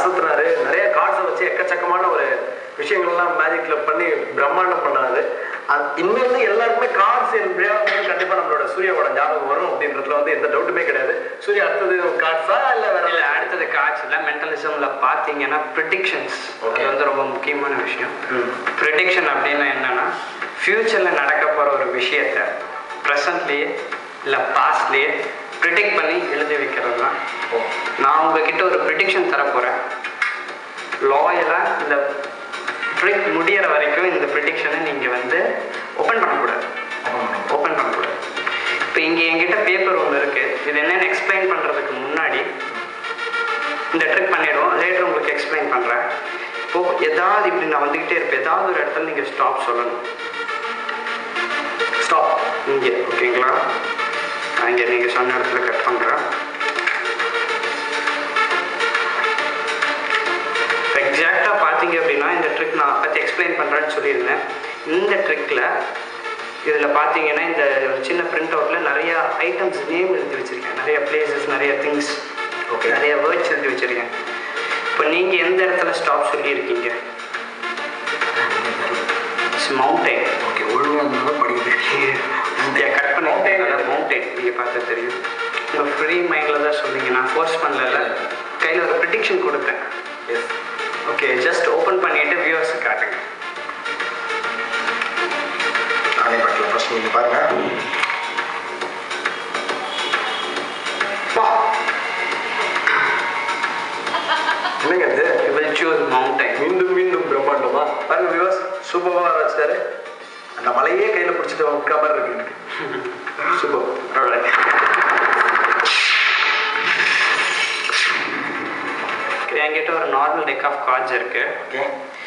அசத்துறாரு நிறைய கார்ட்ஸை வச்சு எக்கச்சக்கமான ஒரு விஷயங்கள்லாம் மேஜிக்ல பண்ணி பிரம்மாண்டம் பண்ணாரு அது இனிமேல் தான் எல்லாருக்குமே கார்ட்ஸ் விளையாடும் கண்டிப்பா நம்மளோட சூர்யாவோட ஞாபகம் வரும் அப்படின்றதுல வந்து எந்த டவுட்டுமே கிடையாது சூர்யா அடுத்தது கார்ட்ஸா இல்ல வேற இல்ல அடுத்தது காட்சியில் மென்டலிசம்ல பார்த்தீங்கன்னா ப்ரிடிக்ஷன்ஸ் அது வந்து ரொம்ப முக்கியமான விஷயம் ப்ரிடிக்ஷன் அப்படின்னா என்னன்னா ஃப்யூச்சரில் நடக்க போகிற ஒரு விஷயத்த ப்ரெசன்ட்லேயே இல்லை பாஸ்ட்லேயே ப்ரிடிக்ட் பண்ணி எழுதி வைக்கிறது தான் நான் உங்ககிட்ட ஒரு ப்ரிடிக்ஷன் தரப்போகிறேன் லாயலாக இந்த ட்ரிக் முடியிற வரைக்கும் இந்த ப்ரிடிக்ஷனை நீங்கள் வந்து ஓப்பன் பண்ணக்கூடாது ஓப்பன் பண்ணக்கூடாது இப்போ இங்கே என்கிட்ட பேப்பர் ஒன்று இருக்குது இது என்னென்னு எக்ஸ்பிளைன் பண்ணுறதுக்கு முன்னாடி இந்த ட்ரிக் பண்ணிடுவோம் லேட்டர் உங்களுக்கு எக்ஸ்பிளைன் பண்ணுறேன் இப்போ ஏதாவது இப்படி நான் வந்துக்கிட்டே இருப்பேன் ஏதாவது ஒரு இடத்துல நீங்கள் ஸ்டாப் சொல்லணும் ஸ்டாப் இங்கே ஓகேங்களா நான் இங்கே நீங்கள் சொன்ன இடத்துல கட் பண்ணுறேன் எக்ஸாக்டாக பார்த்தீங்க அப்படின்னா இந்த ட்ரிக் நான் பற்றி எக்ஸ்பிளைன் பண்ணுறேன்னு சொல்லியிருந்தேன் இந்த ட்ரிக்கில் இதில் பார்த்தீங்கன்னா இந்த ஒரு சின்ன பிரிண்ட் அவுட்டில் நிறைய ஐட்டம்ஸ் நேம் எழுதி வச்சுருக்கேன் நிறைய பிளேசஸ் நிறைய திங்ஸ் ஓகே நிறைய வேர்ட்ஸ் எழுதி வச்சுருக்கேன் இப்போ நீங்கள் எந்த இடத்துல ஸ்டாப் சொல்லியிருக்கீங்க மவுண்டைன் ஓகே ஒழுங்காக இருந்தாலும் படிக்கிறேன் கட் பண்ணி மவுண்டைன் நீங்கள் பார்த்தா தெரியும் உங்கள் ஃப்ரீ மைண்டில் தான் சொன்னீங்க நான் ஃபோர்ஸ் பண்ணல கையில் ஒரு ப்ரிடிக்ஷன் கொடுத்தேன் எஸ் ஓகே ஜஸ்ட் ஓப்பன் பண்ணிட்டு வியூவர்ஸ் காட்டுங்க நானே பார்க்கலாம் ஃபர்ஸ்ட் நீங்கள் பாருங்க வா என்னங்க இது யூ வில் சூஸ் மவுண்டைன் மீண்டும் மீண்டும் பிரம்மாண்டமா பாருங்க வியூவர்ஸ் சூப்பராக வச்சாரு அந்த மலையே கையில பிடிச்சிட்டு உட்கா மாதிரி இருக்கு எனக்கு சூப்பர் என்கிட்ட ஒரு நார்மல் டெக் ஆஃப் கார்ட்ஸ் இருக்கு ஓகே